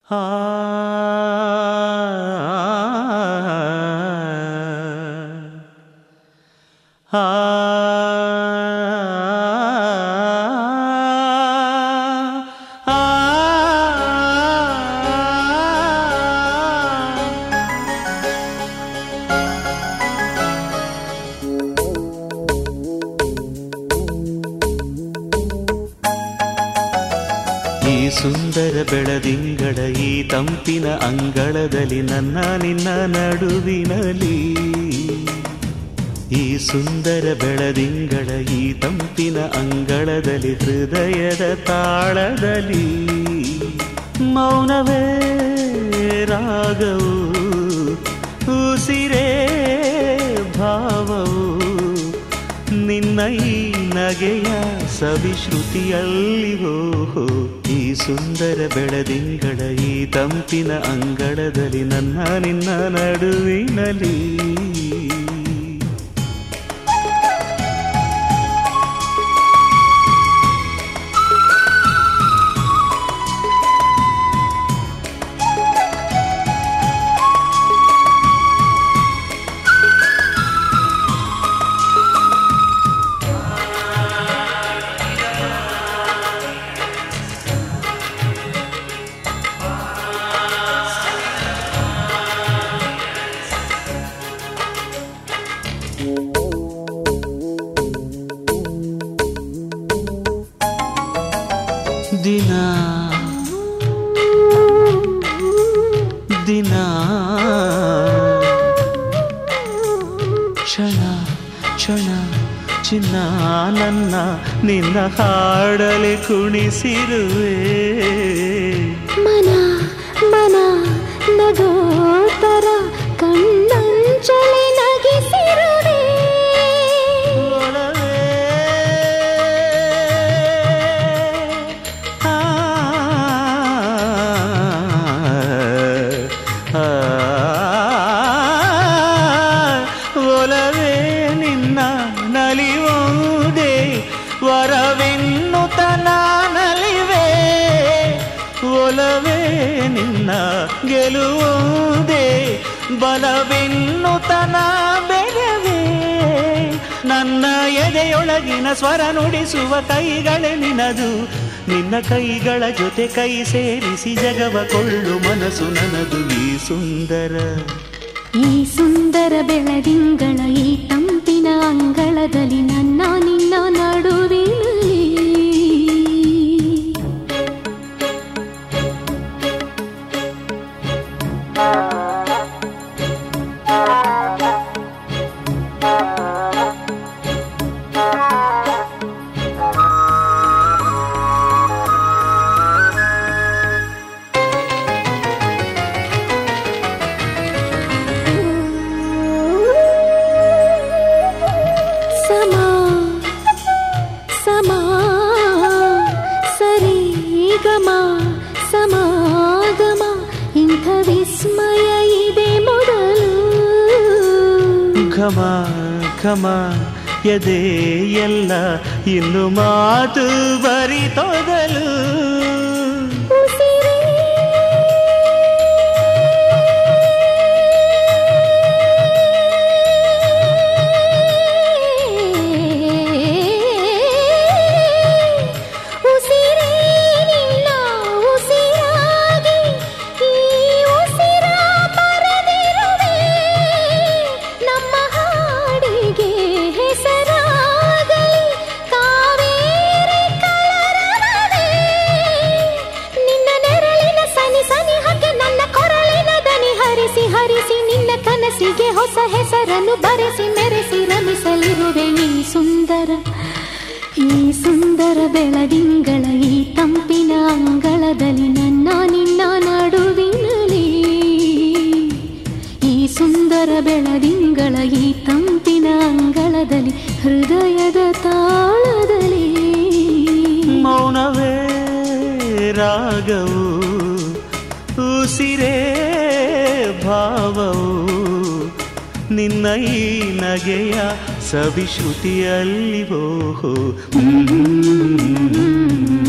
ಆ ಆ ಈ ಸುಂದರ ಬೆಳದಿಂಗಳ ಈ ತಂಪಿನ ಅಂಗಳದಲ್ಲಿ ನನ್ನ ನಿನ್ನ ನಡುವಿನಲ್ಲಿ ಈ ಸುಂದರ ಬೆಳದಿಂಗಳ ಈ ತಂಪಿನ ಅಂಗಳದಲ್ಲಿ ಹೃದಯದ ತಾಳದಲ್ಲಿ ಮೌನವೇ ರಾಗವು ಉಸಿರೇ ಭಾವವು ನಿನ್ನ ಈ ನಗೆಯ ಸವಿಶ್ರುತಿಯಲ್ಲಿ ಹೋ ಈ ಸುಂದರ ಬೆಳದಿಂಗಳ ಈ ತಂಪಿನ ಅಂಗಳದಲ್ಲಿ ನನ್ನ ನಿನ್ನ ನಡುವಿನಲ್ಲಿ ದಿನ ದಿನ ಕ್ಷಣ ಕ್ಷಣ ಚಿನ್ನ ನನ್ನ ನಿನ್ನ ಹಾಡಲಿ ಕುಣಿಸಿರುವೆ ಮನ ಮನ ನಗೋತರ ಕಣ್ಣಂಚಲಿ ನಗಿಸಿರುವೆ ಒಲವೇ ಆ, ಆ, ಒಲವೇ ನಿನ್ನ ನಲಿಯುವುದೇ ವರವೆನ್ನುತ್ತ ನಲಿವೆ ಒಲವೇ ನಿನ್ನ ಗೆಲುವುದೇ ಬಲವೆನ್ನುತ್ತ ಬೆರವೇ ನನ್ನ ಎದೆಯೊಳಗಿನ ಸ್ವರ ನುಡಿಸುವ ಕೈಗಳೇ ನಿನದು ನಿನ್ನ ಕೈಗಳ ಜೊತೆ ಕೈ ಸೇರಿಸಿ ಜಗವ ಕೊಳ್ಳು ಮನಸ್ಸು ನನದು ಈ ಸುಂದರ ಈ ಸುಂದರ ಬೆಳದಿಂಗಳ ಈ ತಂಪಿನ ಅಂಗಳದಲ್ಲಿ ನನ್ನ ನಿನ್ನ ನಡುವಿನಲ್ಲಿ ಸಮಾ ಸಮಾ ಸರಿ ಗಮ ಸಮಾಗಮ ಇಂಥ ವಿಸ್ಮಯ ಇದೆ ಮೊದಲು ಘಮ ಘಮ ಎದೆ ಎಲ್ಲ ಇನ್ನು ಮಾತು ಬರಿತೊದಲು ಉಸಿರೇ ಉಸಿರೇ ನಿನ್ನ ಉಸಿರಾಗಿ ಈ ಉಸಿರ ಬರೆದಿರುವೆ ನಮ್ಮ ಹಾಡಿಗೆ ಹೆಸರಾಗಲಿ ಕಾವೇರಿ ಕಲರವವೇ ನಿನ್ನ ನೆರಳಿನ ಸನಿ ಸನಿ ಹಾಗೆ ನನ್ನ ಕೊರಳಿನ ದನಿ ಹರಿಸಿ ಹರಿಸಿ ನಿನ್ನ ಕನಸಿಗೆ ಹೊಸ ಹೆಸರನ್ನು ಬರೆಸಿ ಮೆರೆಸಿ ರಮಿಸಲಿರುವೆ ಈ ಸುಂದರ ಈ ಸುಂದರ ಬೆಳದಿಂಗಳ ಈ ತಂಪಿನ ಅಂಗಳದಲ್ಲಿ ನನ್ನ ನಿನ್ನ ನಡುವಿನಲ್ಲಿ ಈ ಸುಂದರ ಬೆಳದಿಂಗಳ ಈ ತಂಪಿನ ಅಂಗಳದಲ್ಲಿ ಹೃದಯದ ತಾಳದಲ್ಲಿ ಮೌನವೇ ರಾಗವು ಉಸಿರೇ ಭಾವವು ನಿನ್ನ ಈ ನಗೆಯ ಸವಿಶ್ರುತಿಯಲ್ಲಿ ಓಹೋ ಹ್ಮ್